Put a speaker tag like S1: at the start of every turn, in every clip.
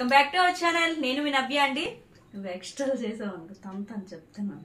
S1: welcome back to our channel నేను మీ నవ్య అండి నువ్వు ఎక్స్ట్రా చేసావు అనుకో తంత అని చెప్తున్నాను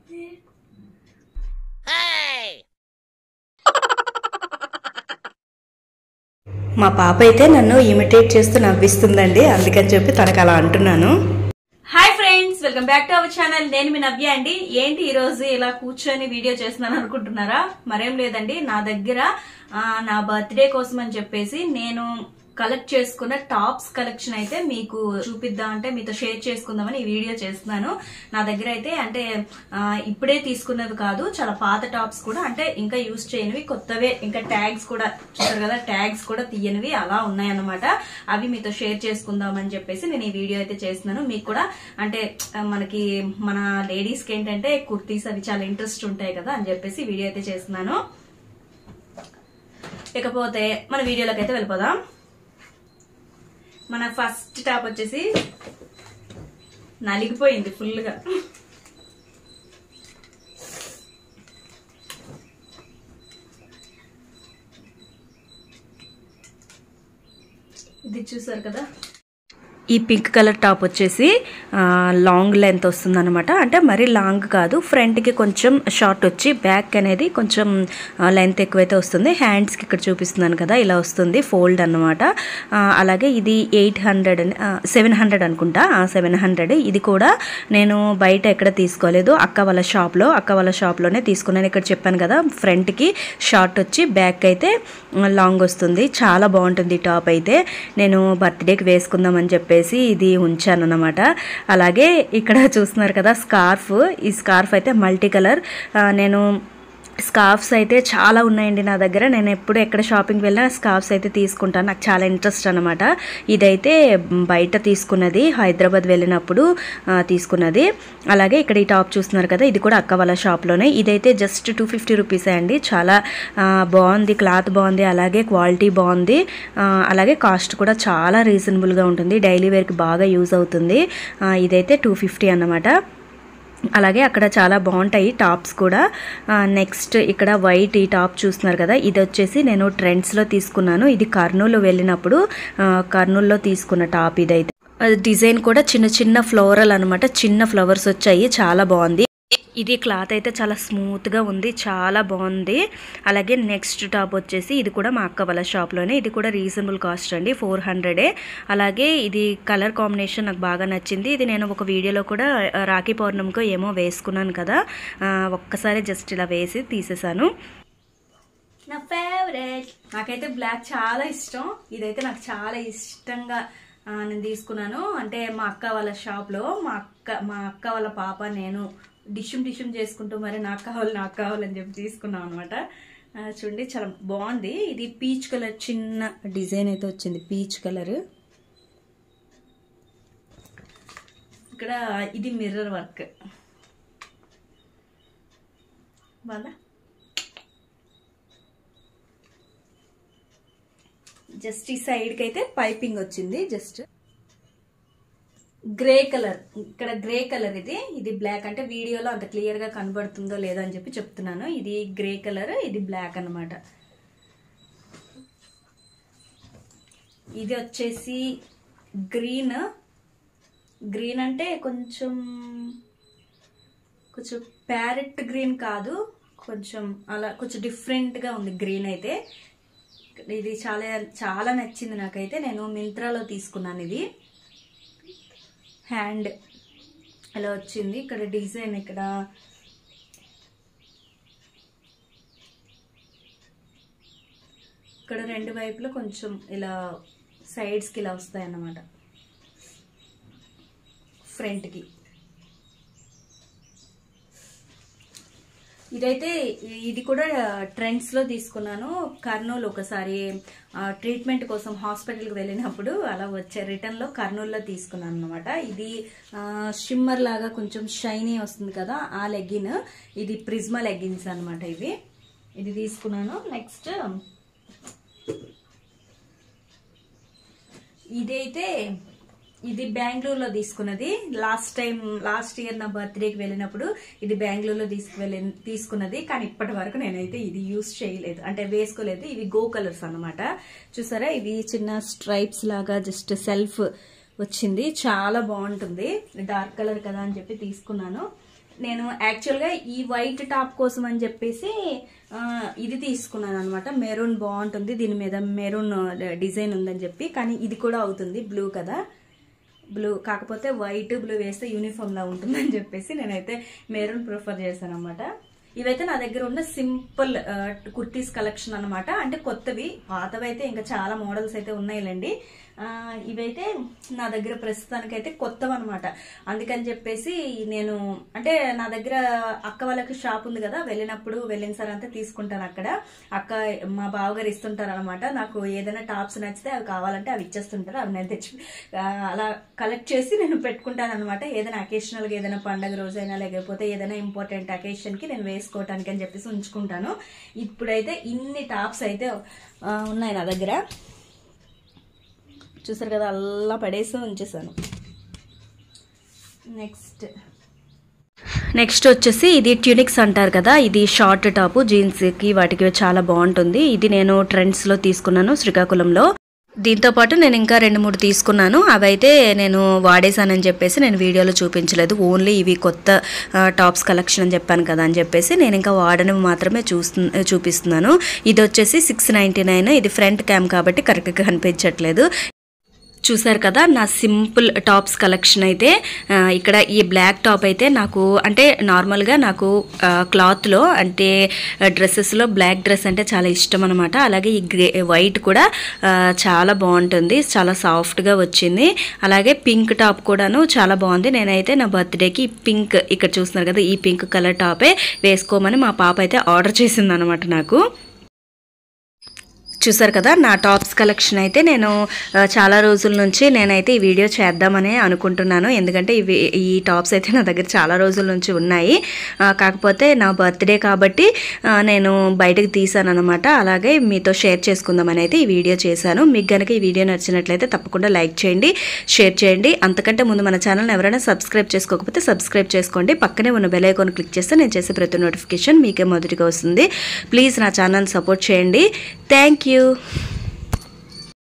S2: మా పాప అయితే నన్ను ఇమిటేట్ చేస్తూ నవ్విస్తుందండి అందుకని చెప్పి తనకు అలా అంటున్నాను
S1: hi friends welcome back to our channel నేను మీ నవ్య అండి ఏంటి ఈ రోజు ఇలా కూర్చొని వీడియో చేస్తున్నాను అనుకుంటున్నారా మరేం లేదండి నా దగ్గర ఆ, నా బర్త్డే కోసం అని చెప్పేసి నేను కలెక్ట్ చేసుకున్న టాప్స్ కలెక్షన్ అయితే మీకు చూపిద్దాం అంటే మీతో షేర్ చేసుకుందామని ఈ వీడియో చేస్తున్నాను నా దగ్గర అయితే అంటే ఆ, ఇప్పుడే తీసుకున్నవి కాదు చాలా పాత టాప్స్ కూడా అంటే ఇంకా యూస్ చేయనివి కొత్తవే ఇంకా ట్యాగ్స్ కూడా చూసారు కదా ట్యాగ్స్ కూడా తీయనివి అలా ఉన్నాయన్నమాట అవి మీతో షేర్ చేసుకుందామని చెప్పేసి నేను ఈ వీడియో అయితే చేస్తున్నాను మీకు కూడా అంటే ఆ, మనకి మన లేడీస్ కి ఏంటంటే కుర్తీస్ అవి చాలా ఇంట్రెస్ట్ ఉంటాయి కదా అని చెప్పేసి వీడియో అయితే చేస్తున్నాను ఇకపోతే మన వీడియోలోకి అయితే వెళ్ళిపోదాం మన ఫస్ట్ టాప్ వచ్చేసి నలిగిపోయింది ఫుల్గా ఇది చూసారు కదా
S2: ఈ పింక్ కలర్ టాప్ వచ్చేసి ఆ, లాంగ్ లెంత్ వస్తుంది అనమాట అంటే మరీ లాంగ్ కాదు ఫ్రంట్కి కొంచెం షార్ట్ వచ్చి బ్యాక్ అనేది కొంచెం ఆ, లెంత్ ఎక్కువైతే వస్తుంది హ్యాండ్స్కి ఇక్కడ చూపిస్తున్నాను కదా ఇలా వస్తుంది ఫోల్డ్ అనమాట అలాగే ఇది ఎయిట్ హండ్రెడ్ అని సెవెన్ హండ్రెడ్ అనుకుంటా సెవెన్ హండ్రెడ్ ఇది కూడా నేను బయట ఎక్కడ తీసుకోలేదు అక్క వాళ్ళ షాప్లో అక్క వాళ్ళ షాప్లోనే తీసుకున్నాను ఇక్కడ చెప్పాను కదా ఫ్రంట్కి షార్ట్ వచ్చి బ్యాక్ అయితే లాంగ్ వస్తుంది చాలా బాగుంటుంది ఈ టాప్ అయితే నేను బర్త్డేకి వేసుకుందామని చెప్పేసి ఇది ఉంచాను అనమాట అలాగే ఇక్కడ చూస్తున్నారు కదా స్కార్ఫ్ ఈ స్కార్ఫ్ అయితే మల్టీ కలర్ నేను స్కార్ఫ్స్ అయితే చాలా ఉన్నాయండి నా దగ్గర నేను ఎప్పుడు ఎక్కడ షాపింగ్కి వెళ్ళినా స్కార్ఫ్స్ అయితే తీసుకుంటాను నాకు చాలా ఇంట్రెస్ట్ అనమాట ఇదైతే బయట తీసుకున్నది హైదరాబాద్ వెళ్ళినప్పుడు ఆ, తీసుకున్నది అలాగే ఇక్కడ ఈ టాప్ చూస్తున్నారు కదా ఇది కూడా అక్క వాళ్ళ షాప్లోనే ఇదైతే జస్ట్ టూ ఫిఫ్టీ రూపీసే అండి చాలా ఆ, బాగుంది క్లాత్ బాగుంది అలాగే క్వాలిటీ బాగుంది ఆ, అలాగే కాస్ట్ కూడా చాలా రీజనబుల్గా ఉంటుంది డైలీ వేర్కి బాగా యూజ్ అవుతుంది ఆ, ఇదైతే టూ ఫిఫ్టీ అన్నమాట అలాగే అక్కడ చాలా బాగుంటాయి టాప్స్ కూడా నెక్స్ట్ ఇక్కడ వైట్ ఈ టాప్ చూస్తున్నారు కదా ఇది వచ్చేసి నేను ట్రెండ్స్లో తీసుకున్నాను ఇది కర్నూలు వెళ్ళినప్పుడు ఆ, కర్నూలులో తీసుకున్న టాప్ ఇదైతే అది డిజైన్ కూడా చిన్న చిన్న ఫ్లోరల్ అనమాట చిన్న ఫ్లవర్స్ వచ్చాయి చాలా బాగుంది ఇది క్లాత్ అయితే చాలా స్మూత్గా ఉంది చాలా బాగుంది అలాగే నెక్స్ట్ టాప్ వచ్చేసి ఇది కూడా మా అక్క వాళ్ళ షాప్లోనే ఇది కూడా రీజనబుల్ కాస్ట్ అండి ఫోర్ హండ్రెడే అలాగే ఇది కలర్ కాంబినేషన్ నాకు బాగా నచ్చింది ఇది నేను ఒక వీడియోలో కూడా ఆ, రాఖీ పౌర్ణమికో ఏమో వేసుకున్నాను కదా ఆ, ఒక్కసారి జస్ట్ ఇలా వేసి తీసేసాను
S1: నా ఫేవరెట్ నాకైతే బ్లాక్ చాలా ఇష్టం ఇదైతే నాకు చాలా ఇష్టంగా ఆ, నేను తీసుకున్నాను అంటే మా అక్క వాళ్ళ షాప్ లో మా అక్క మా అక్క వాళ్ళ పాప నేను డిషుమ్ డిషుమ్ చేసుకుంటూ మరి నాకు కావాలి నాకు కావాలని చెప్పి తీసుకున్నాం అనమాట చూడండి చాలా బాగుంది ఇది పీచ్ కలర్ చిన్న
S2: డిజైన్ అయితే వచ్చింది పీచ్ కలర్
S1: ఇక్కడ ఇది మిర్రర్ వర్క్ బాగా జస్ట్ ఈ సైడ్కి అయితే పైపింగ్ వచ్చింది జస్ట్ గ్రే కలర్ ఇక్కడ గ్రే కలర్ ఇది ఇది బ్లాక్ అంటే వీడియోలో అంత క్లియర్ గా కనబడుతుందో లేదో అని చెప్పి చెప్తున్నాను ఇది గ్రే కలర్ ఇది బ్లాక్ అన్నమాట ఇది వచ్చేసి గ్రీన్ గ్రీన్ అంటే కొంచెం కొంచెం ప్యారెట్ గ్రీన్ కాదు కొంచెం అలా కొంచెం డిఫరెంట్ గా ఉంది గ్రీన్ అయితే ఇది చాలా చాలా నచ్చింది నాకైతే నేను మింత్రాలో తీసుకున్నాను ఇది హ్యాండ్ అలా వచ్చింది ఇక్కడ డిజైన్ ఇక్కడ ఇక్కడ రెండు వైపులు కొంచెం ఇలా సైడ్స్కి ఇలా వస్తాయి అన్నమాట ఫ్రంట్కి ఇదైతే ఇది కూడా ట్రెండ్స్ లో తీసుకున్నాను కర్నూలు ఒకసారి ట్రీట్మెంట్ కోసం హాస్పిటల్కి వెళ్ళినప్పుడు అలా వచ్చే రిటర్న్ లో కర్నూలులో తీసుకున్నాను అనమాట ఇది షిమ్మర్ లాగా కొంచెం షైనీ వస్తుంది కదా ఆ లెగ్గిన్ ఇది ప్రిజ్మా లెగ్గిన్స్ అన్నమాట ఇవి ఇది తీసుకున్నాను నెక్స్ట్ ఇదైతే ఇది బెంగళూరులో తీసుకున్నది లాస్ట్ టైం లాస్ట్ ఇయర్ నా బర్త్డేకి వెళ్ళినప్పుడు ఇది బెంగళూరులో తీసుకువెళ్ళి తీసుకున్నది కానీ ఇప్పటి వరకు నేనైతే ఇది యూస్ చేయలేదు అంటే వేసుకోలేదు ఇవి గో కలర్స్ అన్నమాట చూసారా ఇవి చిన్న స్ట్రైప్స్ లాగా జస్ట్ సెల్ఫ్ వచ్చింది చాలా బాగుంటుంది డార్క్ కలర్ కదా అని చెప్పి తీసుకున్నాను నేను యాక్చువల్గా ఈ వైట్ టాప్ కోసం అని చెప్పేసి ఆ, ఇది తీసుకున్నాను అనమాట మెరూన్ బాగుంటుంది దీని మీద మెరూన్ డిజైన్ ఉందని చెప్పి కానీ ఇది కూడా అవుతుంది బ్లూ కదా బ్లూ కాకపోతే వైట్ బ్లూ వేస్తే యూనిఫామ్ లా ఉంటుందని చెప్పేసి నేనైతే మెరూన్ ప్రిఫర్ చేశాను అనమాట ఇవైతే నా దగ్గర ఉన్న సింపుల్ కుర్తీస్ కలెక్షన్ అన్నమాట అంటే కొత్తవి పాతవి అయితే ఇంకా చాలా మోడల్స్ అయితే ఉన్నాయిలేండి ఆ, ఇవైతే నా దగ్గర ప్రస్తుతానికైతే కొత్తవి అనమాట అందుకని చెప్పేసి నేను అంటే నా దగ్గర అక్క వాళ్ళకి షాప్ ఉంది కదా వెళ్ళినప్పుడు వెళ్ళిన సార్ అంతా తీసుకుంటాను అక్కడ అక్క మా బావగారు ఇస్తుంటారు అనమాట నాకు ఏదైనా టాప్స్ నచ్చితే అవి కావాలంటే అవి ఇచ్చేస్తుంటారు అవి నేను తెచ్చి ఆ, అలా కలెక్ట్ చేసి నేను పెట్టుకుంటాను అనమాట ఏదైనా అకేషనల్ గా ఏదైనా పండగ రోజైనా లేకపోతే ఏదైనా ఇంపార్టెంట్ అకేషన్ కి నేను వేసుకోవటానికి అని చెప్పేసి ఉంచుకుంటాను ఇప్పుడైతే ఇన్ని టాప్స్ అయితే ఆ, ఉన్నాయి నా దగ్గర చూసారు కదా అలా పడేసి ఉంచేసాను నెక్స్ట్
S2: నెక్స్ట్ వచ్చేసి ఇది ట్యూనిక్స్ అంటారు కదా ఇది షార్ట్ టాప్ జీన్స్కి వాటికి చాలా బాగుంటుంది ఇది నేను ట్రెండ్స్లో తీసుకున్నాను శ్రీకాకుళంలో దీంతో పాటు నేను ఇంకా రెండు మూడు తీసుకున్నాను అవైతే నేను వాడేసానని చెప్పేసి నేను వీడియోలో చూపించలేదు ఓన్లీ ఇవి కొత్త ఆ, టాప్స్ కలెక్షన్ అని చెప్పాను కదా అని చెప్పేసి నేను ఇంకా వాడని మాత్రమే చూస్తు చూపిస్తున్నాను ఇది వచ్చేసి సిక్స్ నైంటీ నైన్ ఇది ఫ్రంట్ క్యామ్ కాబట్టి కరెక్ట్గా కనిపించట్లేదు చూసారు కదా నా సింపుల్ టాప్స్ కలెక్షన్ అయితే ఆ, ఇక్కడ ఈ బ్లాక్ టాప్ అయితే నాకు అంటే నార్మల్గా నాకు ఆ, క్లాత్లో అంటే డ్రెస్సెస్లో బ్లాక్ డ్రెస్ అంటే చాలా ఇష్టం అనమాట అలాగే ఈ గ్రే వైట్ కూడా ఆ, చాలా బాగుంటుంది చాలా సాఫ్ట్గా వచ్చింది అలాగే పింక్ టాప్ కూడాను చాలా బాగుంది నేనైతే నా బర్త్డేకి పింక్ ఇక్కడ చూస్తున్నారు కదా ఈ పింక్ కలర్ టాపే వేసుకోమని మా పాప అయితే ఆర్డర్ చేసింది అనమాట నాకు చూసారు కదా నా టాప్స్ కలెక్షన్ అయితే నేను ఆ, చాలా రోజుల నుంచి నేనైతే ఈ వీడియో చేద్దామని అనుకుంటున్నాను ఎందుకంటే ఇవి ఈ టాప్స్ అయితే నా దగ్గర చాలా రోజుల నుంచి ఉన్నాయి ఆ, కాకపోతే నా బర్త్డే కాబట్టి ఆ, నేను బయటకు తీసాను అనమాట అలాగే మీతో షేర్ చేసుకుందామని అయితే ఈ వీడియో చేశాను మీకు కనుక ఈ వీడియో నచ్చినట్లయితే తప్పకుండా లైక్ చేయండి షేర్ చేయండి అంతకంటే ముందు మన ఛానల్ని ఎవరైనా సబ్స్క్రైబ్ చేసుకోకపోతే సబ్స్క్రైబ్ చేసుకోండి పక్కనే ఉన్న బెల్ ఐకాన్ క్లిక్ చేస్తే నేను చేసే ప్రతి నోటిఫికేషన్ మీకే మొదటిగా వస్తుంది ప్లీజ్ నా ఛానల్ సపోర్ట్ చేయండి థ్యాంక్ యూ